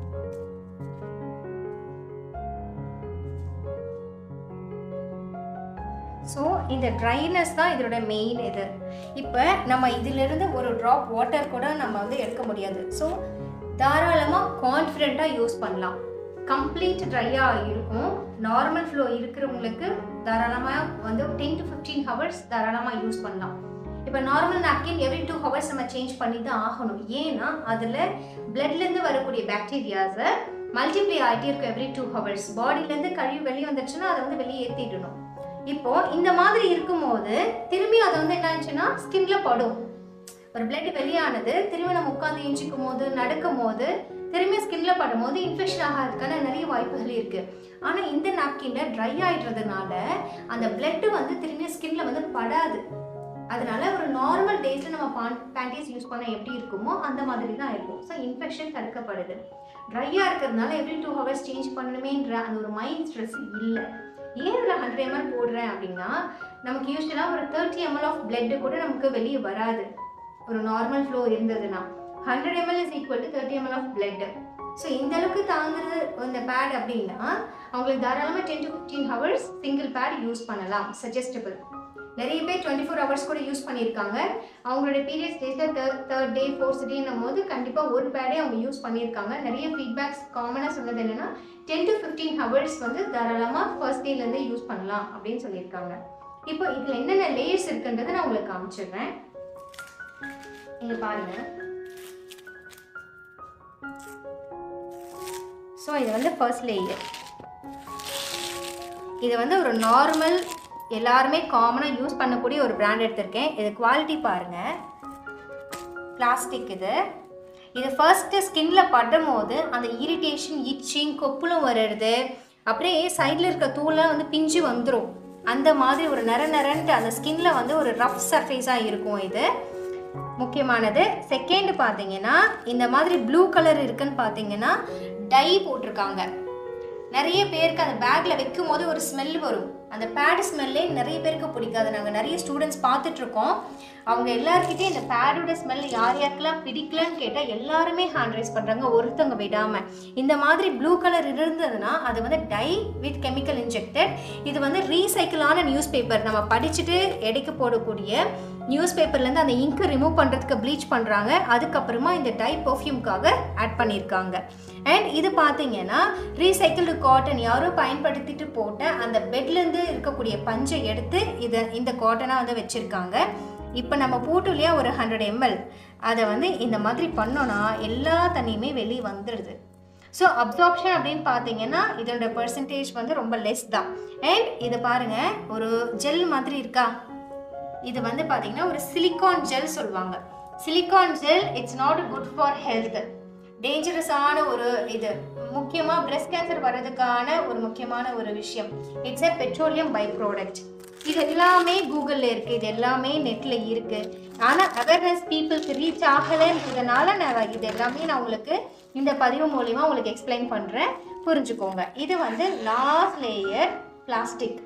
ஸோ இந்த ட்ரைனஸ் தான் இதோட மெயின் இது இப்போ நம்ம இதிலிருந்து ஒரு ட்ராப் வாட்டர் கூட நம்ம வந்து எடுக்க முடியாது ஸோ தாராளமாக கான்ஃபிடெண்ட்டாக யூஸ் பண்ணலாம் கம்ப்ளீட் ட்ரையாக இருக்கும் நார்மல் ஃப்ளோ இருக்கிறவங்களுக்கு தாராளமாக வந்து டென் டு ஃபிஃப்டீன் ஹவர்ஸ் தாராளமாக யூஸ் பண்ணலாம் இப்போ normal napkin every two hours நம்ம சேஞ்ச் பண்ணி தான் ஆகணும் ஏன்னா அதில் பிளட்லேருந்து வரக்கூடிய பாக்டீரியாஸை மல்டிப்ளை ஆகிட்டே இருக்கும் எவ்ரி டூ ஹவர்ஸ் பாடியிலேருந்து கழிவு வெளியே வந்துச்சுன்னா அதை வந்து வெளியே ஏற்றிடணும் இப்போ இந்த மாதிரி இருக்கும்போது திரும்பி அது வந்து என்ன ஆச்சுன்னா ஸ்கின்ல படும் ஒரு பிளட் வெளியானது திரும்பி நம்ம உட்காந்து எஞ்சிக்கும் போது நடக்கும் போது திரும்பி ஸ்கின்ல படும் போது இன்ஃபெக்ஷன் ஆகிறதுக்கான நிறைய வாய்ப்புகள் இருக்கு ஆனா இந்த நாப்கின்ல ட்ரை ஆயிடுறதுனால அந்த பிளட் வந்து திரும்பி ஸ்கின்ல வந்து படாது அதனால ஒரு நார்மல் டேஸ்ல நம்ம பான் பேண்டீஸ் யூஸ் பண்ண எப்படி இருக்குமோ அந்த மாதிரி தான் இருக்கும் ஸோ இன்ஃபெக்ஷன் தடுக்கப்படுது ட்ரையாக இருக்கிறதுனால எவ்ரி டூ ஹவர்ஸ் சேஞ்ச் பண்ணணுமேன்ற அந்த ஒரு மைண்ட் ஸ்ட்ரெஸ் இல்லை ஏன் இதில் ஹண்ட்ரட் எம்எல் போடுறேன் அப்படின்னா நமக்கு யூஸ்வலாக ஒரு தேர்ட்டி எம்எல் ஆஃப் பிளட்டு கூட நமக்கு வெளியே வராது ஒரு நார்மல் ஃப்ளோ இருந்ததுன்னா hundred ml is equal to thirty ml of blood so இந்த அளவுக்கு தாங்குறது இந்த பேட் அப்படின்னா அவங்களுக்கு தாராளமாக ten to fifteen hours single pad use பண்ணலாம் சஜஸ்டபிள் நிறைய பேர் டுவெண்ட்டி ஃபோர் ஹவர்ஸ் கூட யூஸ் பண்ணியிருக்காங்க அவங்களோட பீரியட்ஸ் டேஸில் தேர்ட் தேர்ட் டே ஃபோர்த் டேன்னும் போது கண்டிப்பாக ஒரு பேடே அவங்க யூஸ் பண்ணியிருக்காங்க நிறைய ஃபீட்பேக்ஸ் காமனாக சொன்னது என்னென்னா டென் டு ஃபிஃப்டீன் ஹவர்ஸ் வந்து தாராளமாக ஃபர்ஸ்ட் டேலேருந்து யூஸ் பண்ணலாம் அப்படின்னு சொல்லியிருக்காங்க இப்போ இதில் என்னென்ன லேயர்ஸ் இருக்குன்றதை நான் உங்களுக்கு காமிச்சிடுறேன் இங்கே பாருங்க ஸோ இது வந்து ஃபர்ஸ்ட் லேயர் இது வந்து ஒரு நார்மல் எல்லாருமே காமனாக யூஸ் பண்ணக்கூடிய ஒரு பிராண்ட் எடுத்திருக்கேன் இது குவாலிட்டி பாருங்கள் பிளாஸ்டிக் இது இது ஃபர்ஸ்ட்டு ஸ்கின்ல படும் போது அந்த இரிட்டேஷன் இச்சிங் கொப்புளும் வருது அப்படியே சைடில் இருக்க தூள்லாம் வந்து பிஞ்சு வந்துடும் அந்த மாதிரி ஒரு நர நரன்ட்டு அந்த ஸ்கின்ல வந்து ஒரு ரஃப் சர்ஃபேஸாக இருக்கும் இது முக்கியமானது செகண்ட் பார்த்தீங்கன்னா இந்த மாதிரி ப்ளூ கலர் இருக்குன்னு பார்த்தீங்கன்னா டை போட்டிருக்காங்க நிறைய பேருக்கு அந்த பேக்கில் வைக்கும் போது ஒரு ஸ்மெல் வரும் அந்த பேட் ஸ்மெல்லே நிறைய பேருக்கு பிடிக்காது நாங்கள் நிறைய ஸ்டூடெண்ட்ஸ் பார்த்துட்ருக்கோம் அவங்க எல்லாருக்கிட்டையும் இந்த பேடோட ஸ்மெல் யார் யாருக்கெல்லாம் பிடிக்கலன்னு கேட்டால் எல்லாருமே ஹேண்ட் ரைஸ் பண்ணுறாங்க ஒருத்தவங்க விடாமல் இந்த மாதிரி ப்ளூ கலர் இருந்ததுன்னா அது வந்து டை வித் கெமிக்கல் இன்ஜெக்டட் இது வந்து ரீசைக்கிளான நியூஸ் பேப்பர் நம்ம படிச்சுட்டு எடைக்கு போடக்கூடிய நியூஸ் பேப்பர்லேருந்து அந்த இங்க்கு ரிமூவ் பண்ணுறதுக்கு ப்ளீச் பண்ணுறாங்க அதுக்கப்புறமா இந்த டை பர்ஃப்யூம்காக ஆட் பண்ணியிருக்காங்க அண்ட் இது பார்த்தீங்கன்னா ரீசைக்கிள்டு காட்டன் யாரோ பயன்படுத்திட்டு போட்ட அந்த பெட்லேருந்து இருக்கக்கூடிய பஞ்சை எடுத்து இதை இந்த காட்டனாக வந்து வச்சுருக்காங்க இப்போ நம்ம போட்டோம் இல்லையா ஒரு ஹண்ட்ரட் எம்எல் அதை வந்து இந்த மாதிரி பண்ணோன்னா எல்லா தண்ணியுமே வெளியே வந்துடுது ஸோ அப்சார்ப்ஷன் அப்படின்னு பார்த்தீங்கன்னா இதோட பர்சன்டேஜ் வந்து ரொம்ப லெஸ் தான் அண்ட் இதை பாருங்கள் ஒரு ஜெல் மாதிரி இருக்கா இது வந்து பார்த்தீங்கன்னா ஒரு சிலிக்கான் ஜெல் சொல்லுவாங்க silicone gel it's not good for health டேஞ்சரஸான ஒரு இது முக்கியமாக பிரஸ்ட் கேன்சர் வர்றதுக்கான ஒரு முக்கியமான ஒரு விஷயம் it's a petroleum by product இது எல்லாமே கூகுளில் இருக்குது இது எல்லாமே நெட்டில் இருக்குது ஆனால் அவேர்னஸ் பீப்புளுக்கு ரீச் ஆகலைன்றதுனால நான் இது எல்லாமே நான் உங்களுக்கு இந்த பதிவு மூலிமா உங்களுக்கு எக்ஸ்பிளைன் பண்ணுறேன் புரிஞ்சுக்கோங்க இது வந்து லாஸ்ட் லேயர் பிளாஸ்டிக்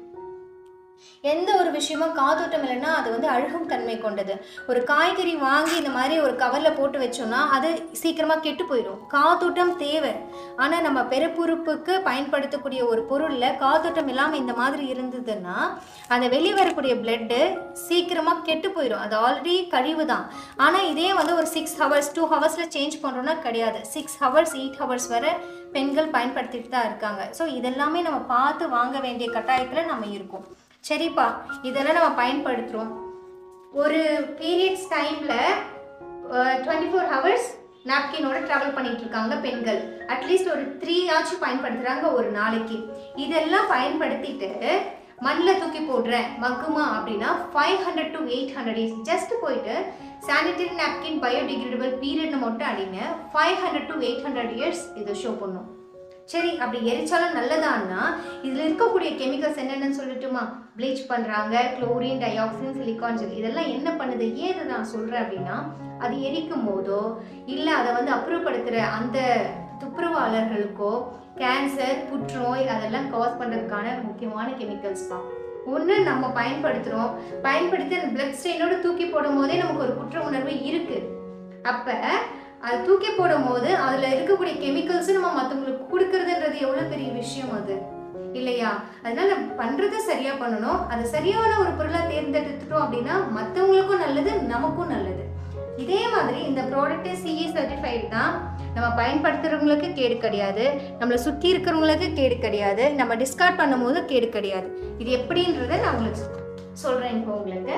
எந்த ஒரு விஷயமும் காத்தோட்டம் இல்லைன்னா அது வந்து அழுகும் தன்மை கொண்டது ஒரு காய்கறி வாங்கி இந்த மாதிரி ஒரு கவரில் போட்டு வச்சோம்னா அது சீக்கிரமாக கெட்டு போயிடும் காத்தோட்டம் தேவை ஆனால் நம்ம பெருப்புறுப்புக்கு பயன்படுத்தக்கூடிய ஒரு பொருளில் காத்தோட்டம் இல்லாமல் இந்த மாதிரி இருந்ததுன்னா அந்த வெளியே வரக்கூடிய பிளட்டு சீக்கிரமாக கெட்டு போயிடும் அது ஆல்ரெடி கழிவு தான் ஆனால் இதே வந்து ஒரு சிக்ஸ் ஹவர்ஸ் டூ ஹவர்ஸில் சேஞ்ச் பண்ணுறோன்னா கிடையாது சிக்ஸ் ஹவர்ஸ் எயிட் ஹவர்ஸ் வரை பெண்கள் பயன்படுத்திட்டு தான் இருக்காங்க ஸோ இதெல்லாமே நம்ம பார்த்து வாங்க வேண்டிய கட்டாயத்தில் நம்ம இருக்கோம் சரிப்பா இதெல்லாம் நம்ம பயன்படுத்துகிறோம் ஒரு பீரியட்ஸ் டைமில் டுவெண்ட்டி ஃபோர் ஹவர்ஸ் நாப்கினோட ட்ராவல் பண்ணிட்டு இருக்காங்க பெண்கள் அட்லீஸ்ட் ஒரு த்ரீ ஆச்சும் பயன்படுத்துகிறாங்க ஒரு நாளைக்கு இதெல்லாம் பயன்படுத்திட்டு மண்ணில் தூக்கி போடுறேன் மக்குமா அப்படின்னா five hundred to eight hundred years just போயிட்டு சானிடரி நாப்கின் பயோடிகிரேடபிள் பீரியட்னு மட்டும் அடிங்க five hundred to eight hundred years இதை ஷோ பண்ணும் சரி அப்படி எரிச்சாலும் நல்லதான்னா இதில் இருக்கக்கூடிய கெமிக்கல்ஸ் என்னென்னு சொல்லட்டுமா ப்ளீச் பண்ணுறாங்க குளோரின் டயாக்சின் சிலிக்கான் ஜெல் இதெல்லாம் என்ன பண்ணுது ஏது நான் சொல்கிறேன் அப்படின்னா அது எரிக்கும் போதோ இல்லை அதை வந்து அப்புறப்படுத்துகிற அந்த துப்புரவாளர்களுக்கோ கேன்சர் புற்றுநோய் அதெல்லாம் காஸ் பண்ணுறதுக்கான முக்கியமான கெமிக்கல்ஸ் தான் ஒன்று நம்ம பயன்படுத்துகிறோம் பயன்படுத்தி அந்த பிளட் ஸ்ட்ரெயினோட தூக்கி போடும் போதே நமக்கு ஒரு குற்ற உணர்வு இருக்குது அப்போ அது தூக்கி போடும் போது அதில் இருக்கக்கூடிய கெமிக்கல்ஸும் நம்ம மற்றவங்களுக்கு கொடுக்கறதுன்றது எவ்வளோ பெரிய விஷயம் அது இல்லையா அதனால பண்ணுறதை சரியாக பண்ணணும் அது சரியான ஒரு பொருளாக தேர்ந்தெடுத்துட்டோம் அப்படின்னா மற்றவங்களுக்கும் நல்லது நமக்கும் நல்லது இதே மாதிரி இந்த ப்ராடக்ட்டு சிஇ சர்டிஃபைடு தான் நம்ம பயன்படுத்துகிறவங்களுக்கு கேடு கிடையாது நம்மளை சுற்றி இருக்கிறவங்களுக்கு கேடு கிடையாது நம்ம டிஸ்கார்ட் பண்ணும்போது கேடு கிடையாது இது எப்படின்றத நான் உங்களுக்கு சொல்கிறேன் இப்போ உங்களுக்கு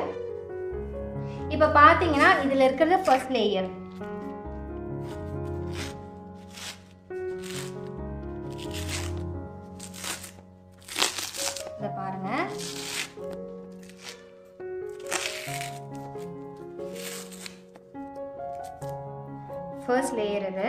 இப்போ பார்த்தீங்கன்னா இதில் இருக்கிறது ஃபர்ஸ்ட் லேயர் இதை பாருங்க ஃபர்ஸ்ட் லேயர் இது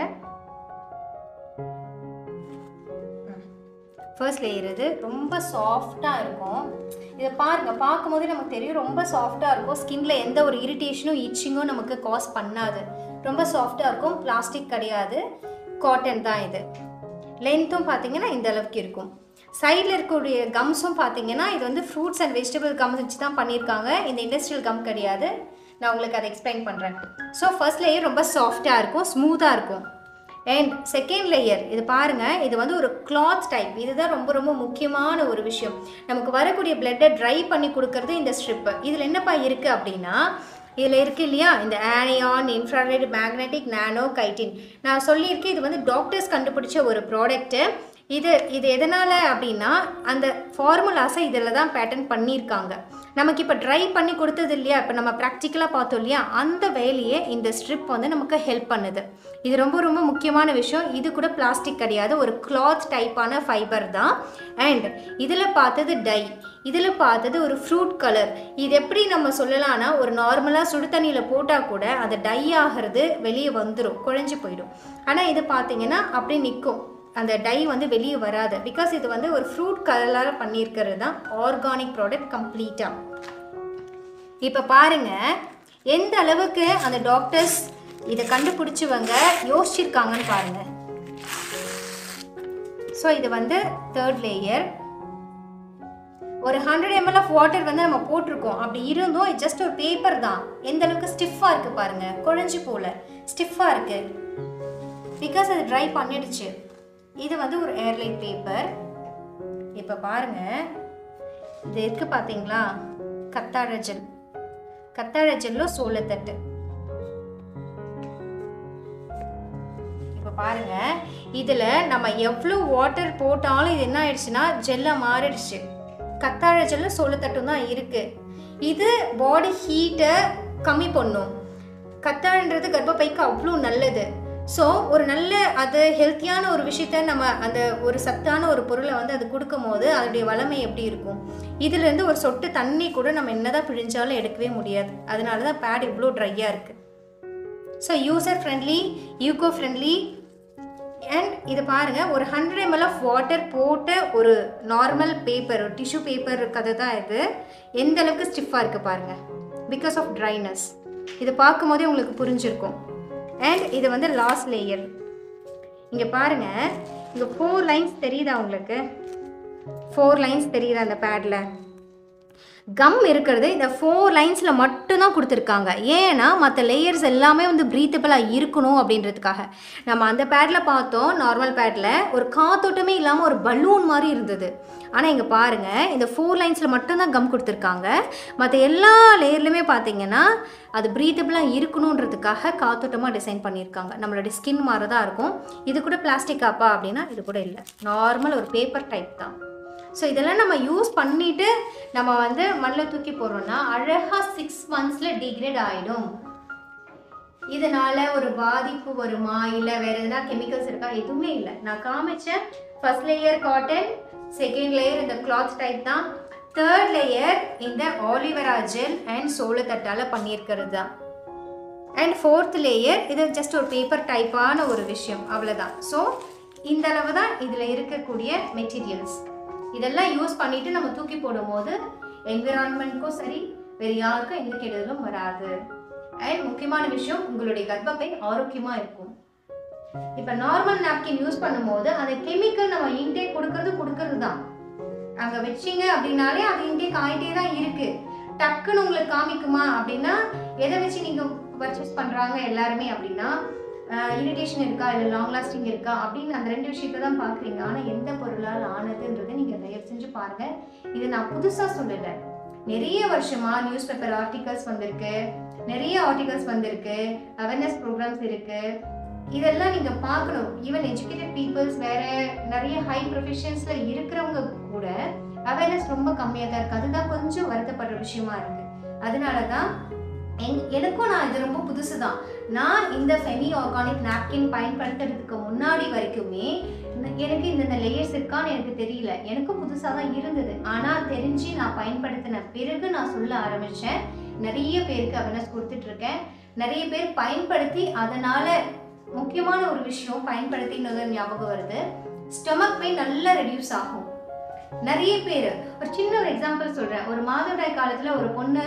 ஃபர்ஸ்ட் லேயர் இது ரொம்ப சாஃப்டாக இருக்கும் இதை பாருங்கள் பார்க்கும்போதே நமக்கு தெரியும் ரொம்ப சாஃப்டாக இருக்கும் ஸ்கின்ல எந்த ஒரு இரிட்டேஷனும் இச்சிங்கும் நமக்கு காஸ் பண்ணாது ரொம்ப சாஃப்டாக இருக்கும் பிளாஸ்டிக் கிடையாது காட்டன் தான் இது லென்த்தும் பார்த்தீங்கன்னா இந்த அளவுக்கு இருக்கும் சைடில் இருக்கக்கூடிய கம்ஸும் பார்த்தீங்கன்னா இது வந்து ஃப்ரூட்ஸ் அண்ட் வெஜிடபிள் கம் வச்சு தான் பண்ணியிருக்காங்க இந்த இண்டஸ்ட்ரியல் கம் கிடையாது நான் உங்களுக்கு அதை எக்ஸ்பிளைன் பண்ணுறேன் ஸோ ஃபர்ஸ்ட் லேயர் ரொம்ப சாஃப்டாக இருக்கும் ஸ்மூத்தாக இருக்கும் அண்ட் செகண்ட் லேயர் இது பாருங்கள் இது வந்து ஒரு கிளாத் டைப் இதுதான் ரொம்ப ரொம்ப முக்கியமான ஒரு விஷயம் நமக்கு வரக்கூடிய பிளட்டை ட்ரை பண்ணி கொடுக்கறது இந்த ஸ்ட்ரிப்பு இதில் என்னப்பா இருக்குது அப்படின்னா இதில் இருக்குது இல்லையா இந்த anion infrared magnetic nano chitin நான் சொல்லியிருக்கேன் இது வந்து டாக்டர்ஸ் கண்டுபிடிச்ச ஒரு ப்ராடக்ட்டு இது இது எதனால் அப்படின்னா அந்த ஃபார்முலாஸை இதில் தான் பேட்டர்ன் பண்ணியிருக்காங்க நமக்கு இப்போ ட்ரை பண்ணி கொடுத்தது இல்லையா இப்போ நம்ம ப்ராக்டிக்கலாக பார்த்தோம் இல்லையா அந்த வேலையை இந்த ஸ்ட்ரிப் வந்து நமக்கு ஹெல்ப் பண்ணுது இது ரொம்ப ரொம்ப முக்கியமான விஷயம் இது கூட பிளாஸ்டிக் கிடையாது ஒரு கிளாத் டைப்பான ஃபைபர் தான் அண்ட் இதில் பார்த்தது டை இதில் பார்த்தது ஒரு ஃப்ரூட் கலர் இது எப்படி நம்ம சொல்லலாம்னா ஒரு நார்மலாக சுடு தண்ணியில் போட்டால் கூட அது டை ஆகிறது வெளியே வந்துடும் குழஞ்சி போயிடும் ஆனால் இது பார்த்தீங்கன்னா அப்படியே நிற்கும் அந்த டை வந்து வெளியே வராது பிகாஸ் இது வந்து ஒரு ஃப்ரூட் கலராக பண்ணியிருக்கிறது தான் ஆர்கானிக் ப்ராடக்ட் கம்ப்ளீட்டாக இப்போ பாருங்க எந்த அளவுக்கு அந்த டாக்டர்ஸ் இதை கண்டுபிடிச்சவங்க யோசிச்சிருக்காங்கன்னு பாருங்க ஸோ இது வந்து தேர்ட் லேயர் ஒரு ஹண்ட்ரட் எம்எல் ஆஃப் வாட்டர் வந்து நம்ம போட்டிருக்கோம் அப்படி இருந்தும் ஜஸ்ட் ஒரு பேப்பர் தான் எந்த அளவுக்கு ஸ்டிஃபாக இருக்குது பாருங்க குழஞ்சி போல ஸ்டிஃபாக இருக்கு பிகாஸ் அது ட்ரை பண்ணிடுச்சு இது வந்து ஒரு ஏர்லைட் பேப்பர் இப்போ பாருங்க இது இருக்கு பார்த்தீங்களா கத்தாழை ஜெல் கத்தாழை ஜெல்லோ சோளத்தட்டு இப்போ பாருங்க இதில் நம்ம எவ்வளோ வாட்டர் போட்டாலும் இது என்ன ஆயிடுச்சுன்னா ஜெல்லாக மாறிடுச்சு கத்தாழை ஜெல்லு சோளத்தட்டும் தான் இருக்கு இது பாடி ஹீட்டை கம்மி பண்ணும் கத்தாழன்றது கர்ப்பப்பைக்கு அவ்வளோ நல்லது ஸோ ஒரு நல்ல அது ஹெல்த்தியான ஒரு விஷயத்த நம்ம அந்த ஒரு சத்தான ஒரு பொருளை வந்து அது கொடுக்கும் போது அதோடைய வளமை எப்படி இருக்கும் இதுலேருந்து ஒரு சொட்டு தண்ணி கூட நம்ம என்னதான் பிழிஞ்சாலும் எடுக்கவே முடியாது அதனால தான் பேட் இவ்வளோ ட்ரையாக இருக்குது so user friendly eco friendly and இது பாருங்கள் ஒரு ஹண்ட்ரட் எம்எல் ஆஃப் வாட்டர் போட்ட ஒரு நார்மல் பேப்பர் ஒரு டிஷ்யூ பேப்பர் கதை தான் இது எந்த அளவுக்கு ஸ்டிஃபாக இருக்குது பாருங்கள் பிகாஸ் ஆஃப் ட்ரைனஸ் இது பார்க்கும்போதே உங்களுக்கு புரிஞ்சிருக்கும் அண்ட் இது வந்து லாஸ்ட் லேயர் இங்கே பாருங்கள் இங்கே ஃபோர் லைன்ஸ் தெரியுதா உங்களுக்கு ஃபோர் லைன்ஸ் தெரியுதா அந்த பேடில் கம் இருக்கிறது இந்த ஃபோர் லைன்ஸில் மட்டும்தான் கொடுத்துருக்காங்க ஏன்னா மற்ற லேயர்ஸ் எல்லாமே வந்து ப்ரீத்தபிளாக இருக்கணும் அப்படின்றதுக்காக நம்ம அந்த பேடில் பார்த்தோம் நார்மல் பேடில் ஒரு காத்தோட்டமே இல்லாமல் ஒரு பலூன் மாதிரி இருந்தது ஆனால் இங்கே பாருங்கள் இந்த ஃபோர் லைன்ஸில் மட்டும்தான் கம் கொடுத்துருக்காங்க மற்ற எல்லா லேயர்லையுமே பார்த்தீங்கன்னா அது ப்ரீத்தபிளாக இருக்கணுன்றதுக்காக காத்தோட்டமாக டிசைன் பண்ணியிருக்காங்க நம்மளுடைய ஸ்கின் மாதிரி தான் இருக்கும் இது கூட பிளாஸ்டிக் ஆப்பா அப்படின்னா இது கூட இல்லை நார்மல் ஒரு பேப்பர் டைப் தான் ஸோ இதெல்லாம் நம்ம யூஸ் பண்ணிட்டு நம்ம வந்து மண்ணில் தூக்கி போடுறோம்னா அழகாக சிக்ஸ் மந்த்ஸில் டிகிரேட் ஆகிடும் இதனால ஒரு பாதிப்பு வருமா இல்லை வேற எதனா கெமிக்கல்ஸ் இருக்கா எதுவுமே இல்லை நான் காமிச்சேன் first layer cotton second layer இந்த கிளாத் டைப் தான் தேர்ட் லேயர் இந்த ஆலிவரா ஜெல் அண்ட் சோளத்தட்டால் பண்ணியிருக்கிறது தான் அண்ட் ஃபோர்த் லேயர் இது ஜஸ்ட் ஒரு பேப்பர் டைப்பான ஒரு விஷயம் அவ்வளோதான் ஸோ இந்த அளவு தான் இதில் இருக்கக்கூடிய மெட்டீரியல்ஸ் இதெல்லாம் யூஸ் பண்ணிட்டு நம்ம தூக்கி போடும்போது என்விரான்மெண்ட்க்கும் சரி வேறு யாருக்கும் எந்த கெடுதலும் வராது அண்ட் முக்கியமான விஷயம் உங்களுடைய கர்ப்பப்பை ஆரோக்கியமாக இருக்கும் இப்போ நார்மல் நாப்கின் யூஸ் பண்ணும்போது அந்த கெமிக்கல் நம்ம இன்டேக் கொடுக்கறது கொடுக்கறது தான் அங்கே வச்சிங்க அப்படின்னாலே அது இன்டேக் ஆகிட்டே தான் இருக்கு டக்குன்னு உங்களுக்கு காமிக்குமா அப்படின்னா எதை வச்சு நீங்கள் பர்ச்சேஸ் பண்ணுறாங்க எல்லாருமே அப்படின்னா இரிட்டேஷன் இருக்கா இல்லை லாங் லாஸ்டிங் இருக்கா அப்படின்னு அந்த ரெண்டு விஷயத்தை தான் பார்க்குறீங்க ஆனால் எந்த பொருளால் ஆனதுன்றதை நீங்கள் தயவு செஞ்சு பாருங்கள் இது நான் புதுசாக சொல்லலை நிறைய வருஷமா நியூஸ் பேப்பர் ஆர்டிகல்ஸ் வந்திருக்கு நிறைய ஆர்டிகல்ஸ் வந்திருக்கு அவேர்னஸ் ப்ரோக்ராம்ஸ் இருக்கு இதெல்லாம் நீங்க பார்க்கணும் ஈவன் எஜுகேட்டட் பீப்புள்ஸ் வேற நிறைய ஹை ப்ரொஃபஷன்ஸ்ல இருக்கிறவங்க கூட அவேர்னஸ் ரொம்ப கம்மியாக தான் இருக்கு அதுதான் கொஞ்சம் வருத்தப்படுற விஷயமா இருக்கு அதனால தான் என் எனக்கும் நான் இது ரொம்ப புதுசு தான் நான் இந்த செமி ஆர்கானிக் நாப்கின் பயன்படுத்துறதுக்கு முன்னாடி வரைக்குமே இந்த- எனக்கு இந்தந்த லேயர்ஸ் இருக்கான்னு எனக்கு தெரியல எனக்கும் புதுசாக தான் இருந்தது ஆனால் தெரிஞ்சு நான் பயன்படுத்தின பிறகு நான் சொல்ல ஆரம்பித்தேன் நிறைய பேருக்கு அவேர்னஸ் கொடுத்துட்டு இருக்கேன் நிறைய பேர் பயன்படுத்தி அதனால முக்கியமான ஒரு விஷயம் பயன்படுத்தினது ஞாபகம் வருது ஸ்டொமக் பெயின் நல்லா ரெடியூஸ் ஆகும் நிறைய பேர் ஒரு சின்ன ஒரு எக்ஸாம்பிள் சொல்கிறேன் ஒரு மாதவிடாய் காலத்தில் ஒரு பொண்ணு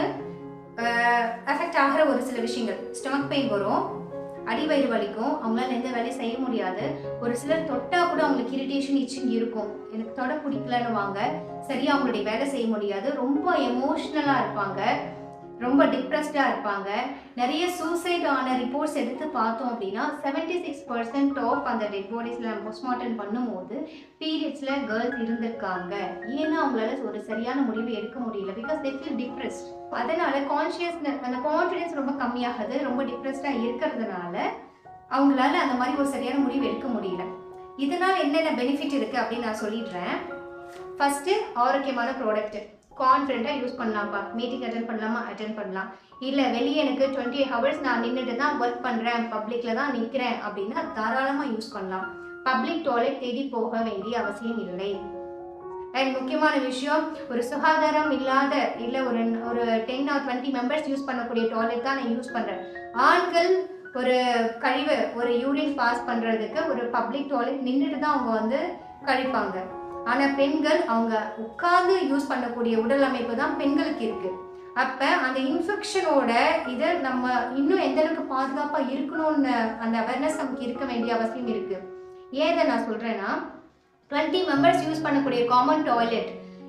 அஃபெக்ட் ஆகிற ஒரு சில விஷயங்கள் ஸ்டொமக் பெயின் வரும் அடிவயிறு வலிக்கும் அவங்களால எந்த வேலையும் செய்ய முடியாது ஒரு சிலர் தொட்டா கூட அவங்களுக்கு இரிட்டேஷன் இச்சிங் இருக்கும் எனக்கு தொட பிடிக்கலன்னு வாங்க சரியா அவங்களுடைய வேலை செய்ய முடியாது ரொம்ப எமோஷ்னலாக இருப்பாங்க ரொம்ப டிப்ரெஸ்டாக இருப்பாங்க நிறைய சூசைட் ஆன ரிப்போர்ட்ஸ் எடுத்து பார்த்தோம் அப்படின்னா செவன்டி சிக்ஸ் பர்சன்ட் ஆஃப் அந்த டெட் பாடிஸில் போஸ்ட்மார்ட்டம் பண்ணும்போது பீரியட்ஸில் கேர்ள்ஸ் இருந்திருக்காங்க ஏன்னா அவங்களால ஒரு சரியான முடிவு எடுக்க முடியல பிகாஸ் they feel depressed அதனால கான்ஷியஸ்னஸ் அந்த கான்ஃபிடன்ஸ் ரொம்ப கம்மியாகுது ரொம்ப டிப்ரெஸ்டாக இருக்கிறதுனால அவங்களால அந்த மாதிரி ஒரு சரியான முடிவு எடுக்க முடியல இதனால என்னென்ன பெனிஃபிட் இருக்குது அப்படின்னு நான் சொல்லிடுறேன் ஃபஸ்ட்டு ஆரோக்கியமான ப்ராடக்ட் கான்ஃபிடென்ட்டாக யூஸ் பண்ணலாம்ப்பா மீட்டிங் அட்டன் பண்ணலாமா அட்டன் பண்ணலாம் இல்லை வெளியே எனக்கு டுவெண்ட்டி ஹவர்ஸ் நான் நின்றுட்டு தான் ஒர்க் பண்ணுறேன் பப்ளிக்கில் தான் நிற்கிறேன் அப்படின்னா தாராளமாக யூஸ் பண்ணலாம் பப்ளிக் டாய்லெட் தேடி போக வேண்டிய அவசியம் இல்லை அண்ட் முக்கியமான விஷயம் ஒரு சுகாதாரம் இல்லாத இல்லை ஒரு ஒரு ten or twenty members use பண்ணக்கூடிய டாய்லெட் தான் நான் யூஸ் பண்ணுறேன் ஆண்கள் ஒரு கழிவு ஒரு யூரின் பாஸ் பண்ணுறதுக்கு ஒரு பப்ளிக் டாய்லெட் நின்றுட்டு தான் அவங்க வந்து கழிப்பாங்க ஆனால் பெண்கள் அவங்க உட்கார்ந்து யூஸ் பண்ணக்கூடிய உடல் அமைப்பு தான் பெண்களுக்கு இருக்கு அப்போ அந்த இன்ஃபெக்ஷனோட இதை நம்ம இன்னும் எந்த அளவுக்கு பாதுகாப்பாக இருக்கணும்னு அந்த அவேர்னஸ் நமக்கு இருக்க வேண்டிய அவசியம் இருக்கு ஏன் இதை நான் சொல்கிறேன்னா டுவெண்ட்டி மெம்பர்ஸ் யூஸ் பண்ணக்கூடிய காமன் டாய்லெட்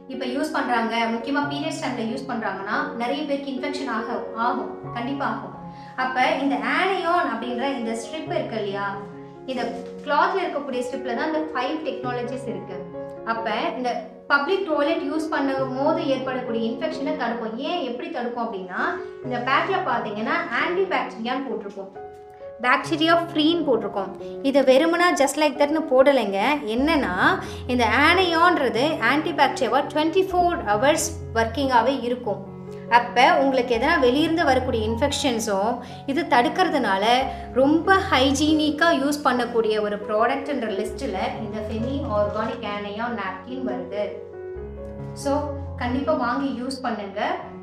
இப்போ யூஸ் பண்ணுறாங்க முக்கியமாக பீரியட்ஸ் டைமில் யூஸ் பண்ணுறாங்கன்னா நிறைய பேருக்கு இன்ஃபெக்ஷன் ஆக ஆகும் கண்டிப்பாக ஆகும் அப்போ இந்த ஆனையான் அப்படின்ற இந்த ஸ்ட்ரிப் இருக்கு இல்லையா இந்த கிளாத்ல இருக்கக்கூடிய ஸ்ட்ரிப்ல தான் இந்த ஃபைவ் டெக்னாலஜிஸ் இருக்கு அப்போ இந்த பப்ளிக் டாய்லெட் யூஸ் பண்ணும் போது ஏற்படக்கூடிய இன்ஃபெக்ஷனை தடுக்கும் ஏன் எப்படி தடுக்கும் அப்படின்னா இந்த பேக்ல பார்த்தீங்கன்னா ஆன்டி பாக்டீரியான்னு போட்டிருக்கோம் பாக்டீரியா ஃப்ரீன்னு போட்டிருக்கோம் இதை வெறுமனா ஜஸ்ட் லைக் தட்னு போடலைங்க என்னன்னா இந்த ஆனையான்றது ஆன்டிபாக்டீரியாவா டுவெண்ட்டி ஃபோர் ஹவர்ஸ் ஒர்க்கிங்காகவே இருக்கும் அப்போ உங்களுக்கு எதனா வெளியிருந்து வரக்கூடிய இன்ஃபெக்ஷன்ஸும் இது தடுக்கிறதுனால ரொம்ப ஹைஜீனிக்காக யூஸ் பண்ணக்கூடிய ஒரு ப்ராடக்ட்ன்ற லிஸ்ட்டில் இந்த ஃபெமி ஆர்கானிக் ஆனையான் நாப்கின் வருது ஸோ கண்டிப்பாக வாங்கி யூஸ் பண்ணுங்க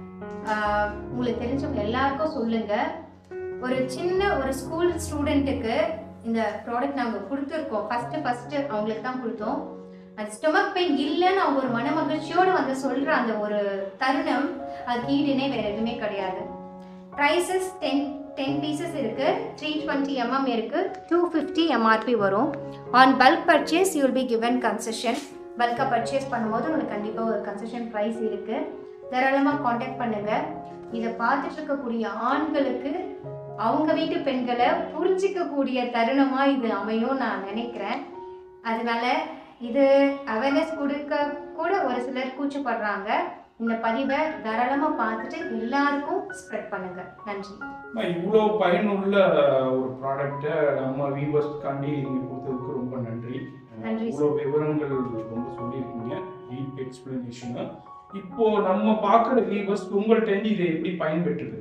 ஆஹ் உங்களுக்கு தெரிஞ்சவங்க எல்லாருக்கும் சொல்லுங்க ஒரு சின்ன ஒரு ஸ்கூல் ஸ்டூடெண்ட்டுக்கு இந்த ப்ராடக்ட் நாங்கள் கொடுத்துருக்கோம் ஃபஸ்ட்டு ஃபஸ்ட்டு அவங்களுக்கு தான் கொடுத்தோம் அது ஸ்டொமக் பெயின் இல்லைன்னு அவங்க ஒரு மன மகிழ்ச்சியோடு வந்து சொல்கிற அந்த ஒரு தருணம் அது ஈடுனே வேறு எதுவுமே கிடையாது ப்ரைஸஸ் டென் டென் பீசஸ் இருக்கு த்ரீ டுவெண்ட்டி எம்எம் இருக்கு டூ ஃபிஃப்டி எம்ஆர்பி வரும் on bulk purchase you will be given concession பல்காக பர்ச்சேஸ் பண்ணும்போது உங்களுக்கு கண்டிப்பாக ஒரு கன்செஷன் ப்ரைஸ் இருக்கு தாராளமாக காண்டாக்ட் பண்ணுங்க இதை பார்த்துட்டு இருக்கக்கூடிய ஆண்களுக்கு அவங்க வீட்டு பெண்களை புரிஞ்சிக்கக்கூடிய தருணமாக இது அமையும் நான் நினைக்கிறேன் அதனால இது அவேர்னஸ் கொடுக்க கூட ஒரு சிலர் கூச்சப்படுறாங்க இந்த பதிவை தாராளமாக பார்த்துட்டு எல்லாருக்கும் ஸ்ப்ரெட் பண்ணுங்க நன்றி அம்மா, இவ்வளோ பயனுள்ள ஒரு ப்ராடக்ட்டை நம்ம வியூவர்ஸ்க்காண்டி நீங்கள் கொடுத்ததுக்கு ரொம்ப நன்றி நன்றி இவ்வளோ விவரங்கள் ரொம்ப சொல்லியிருக்கீங்க டீப் எக்ஸ்பிளனேஷனு இப்போ நம்ம பார்க்குற வியூவர்ஸ் உங்கள்கிட்ட இதை எப்படி பயன்பெற்றுது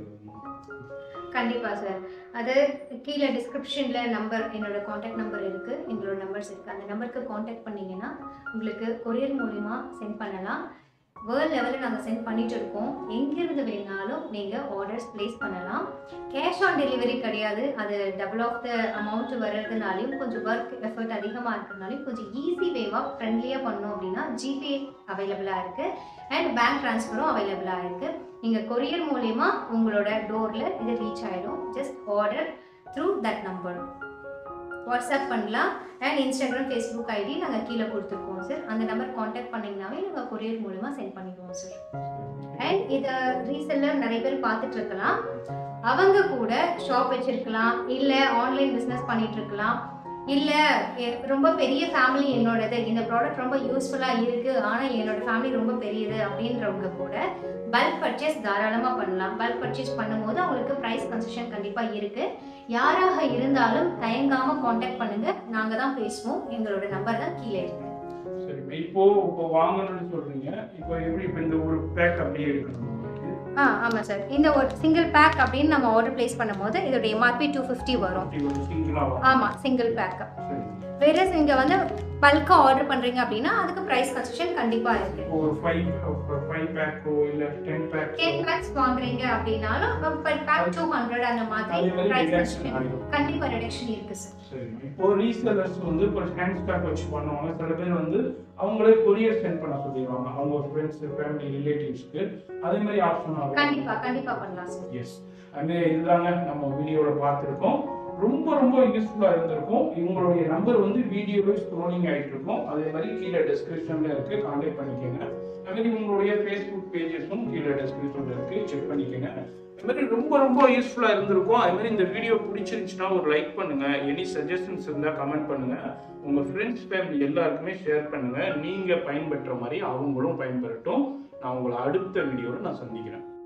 கண்டிப்பாக சார் அது கீழே டிஸ்கிரிப்ஷனில் நம்பர் என்னோட காண்டாக்ட் நம்பர் இருக்குது எங்களோட நம்பர்ஸ் இருக்குது அந்த நம்பருக்கு காண்டாக்ட் பண்ணீங்கன்னா உங்களுக்கு கொரியர் மூலிமா சென்ட் பண்ணலாம் வேர்ல்ட் லெவலில் நாங்கள் சென்ட் பண்ணிட்டு இருக்கோம் எங்கேருந்து வேணாலும் நீங்கள் ஆர்டர்ஸ் ப்ளேஸ் பண்ணலாம் கேஷ் ஆன் டெலிவரி கிடையாது அது டபுள் ஆஃப் த அமௌண்ட் வர்றதுனாலையும் கொஞ்சம் ஒர்க் எஃபர்ட் அதிகமாக இருக்கிறதுனாலையும் கொஞ்சம் ஈஸி வேவாக ஃப்ரெண்ட்லியாக பண்ணோம் அப்படின்னா ஜிபே அவைலபிளாக இருக்குது அண்ட் பேங்க் ட்ரான்ஸ்ஃபரும் அவைலபிளாக இருக்குது நீங்கள் கொரியர் மூலயமா உங்களோட டோரில் இது ரீச் ஆகிடும் just order through that number WhatsApp பண்ணலாம் அண்ட் இன்ஸ்டாகிராம் ஃபேஸ்புக் ஐடி நாங்கள் கீழே கொடுத்துருக்கோம் சார் அந்த நம்பர் காண்டாக்ட் பண்ணிங்கனாவே நாங்கள் கொரியர் மூலமா சென்ட் பண்ணிடுவோம் சார் அண்ட் இதை ரீசெல்லர் நிறைய பேர் பார்த்துட்டு இருக்கலாம் அவங்க கூட ஷாப் வச்சிருக்கலாம் இல்லை ஆன்லைன் பிஸ்னஸ் பண்ணிட்டு இருக்கலாம் இல்லை ரொம்ப பெரிய ஃபேமிலி என்னோடது இந்த ப்ராடக்ட் ரொம்ப யூஸ்ஃபுல்லாக இருக்குது ஆனால் என்னோட ஃபேமிலி ரொம்ப பெரியது அப்படின்றவங்க கூட பல்க் பர்ச்சேஸ் தாராளமாக பண்ணலாம் பல்க் பர்ச்சேஸ் பண்ணும்போது அவங்களுக்கு ப்ரைஸ் கன்செஷன் கண்டிப்பாக இருக்குது யாராக இருந்தாலும் தயங்காமல் காண்டாக்ட் பண்ணுங்கள் நாங்கள் தான் பேசுவோம் எங்களோட நம்பர் தான் கீழே இருக்கு சரி இப்போ இப்போ வாங்கணும்னு சொல்றீங்க இப்போ எப்படி இப்போ இந்த ஒரு பேக் அப்படியே எடுக்கணும் ஆ ஆமாம் சார் இந்த ஒரு சிங்கிள் பேக் அப்படின்னு நம்ம ஆர்டர் ப்ளேஸ் பண்ணும்போது இதோட எம்ஆர்பி டூ ஃபிஃப்டி வரும் அப்படி ஒரு சிங்கிளாக வாங்க ஆமாம் சிங்கிள் பேக்கு சரி வேற நீங்கள் வந்து பல்காக ஆர்டர் பண்ணுறீங்க அப்படின்னா அதுக்கு ப்ரைஸ் கன்செஷன் கண்டிப்பாக இருக்குது இப்போ ஒரு ஃபைவ் ஃபைவ் பேக்கோ இல்லை டென் பேக் டென் பேக்ஸ் வாங்குறீங்க அப்படின்னாலும் பர் பேக் டூ ஹண்ட்ரட் அந்த மாதிரி அதே மாதிரி ப்ரைஸ் reduction கன்செஷன் ஆகிடும் கண்டிப்பாக ரிடக்ஷன் இருக்குது சார் சரி இப்போ ரீசெல்லர்ஸ் வந்து இப்போ ஹேண்ட் ஸ்டாக் வச்சு பண்ணுவாங்க சில பேர் வந்து அவங்களே கொரியர் சென்ட் பண்ண சொல்லிடுவாங்க அவங்க ஃப்ரெண்ட்ஸ் ஃபேமிலி ரிலேட்டிவ்ஸ்க்கு அதே மாதிரி ஆப்ஷன் ஆகும் கண்டிப்பாக கண்டிப்பாக பண்ணலாம் சார் எஸ் அது இதுதாங்க நம்ம வீடியோவில் பார்த்துருக்கோம் ரொம்ப ரொம்ப யூஸ்ஃபுல்லாக இருந்திருக்கும் இவங்களுடைய நம்பர் வந்து வீடியோவே ஸ்க்ரோலிங் ஆகிட்டு இருக்கும் அதே மாதிரி கீழே டிஸ்கிரிப்ஷனில் இருக்கு கான்டாக்ட் பண்ணிக்கோங்க அதே மாதிரி உங்களுடைய ஃபேஸ்புக் பேஜஸும் கீழே டிஸ்கிரிப்ஷனில் இருக்கு செக் பண்ணிக்கோங்க அது மாதிரி ரொம்ப ரொம்ப யூஸ்ஃபுல்லாக இருந்திருக்கும் அது மாதிரி இந்த வீடியோ பிடிச்சிருந்துச்சுன்னா ஒரு லைக் பண்ணுங்க எனி சஜஷன்ஸ் இருந்தால் கமெண்ட் பண்ணுங்க உங்கள் ஃப்ரெண்ட்ஸ் ஃபேமிலி எல்லாருக்குமே ஷேர் பண்ணுங்க நீங்கள் பயன்பெற்ற மாதிரி அவங்களும் பயன்பெறட்டும் நான் உங்களை அடுத்த வீடியோவில் நான் சந்திக்கிறேன்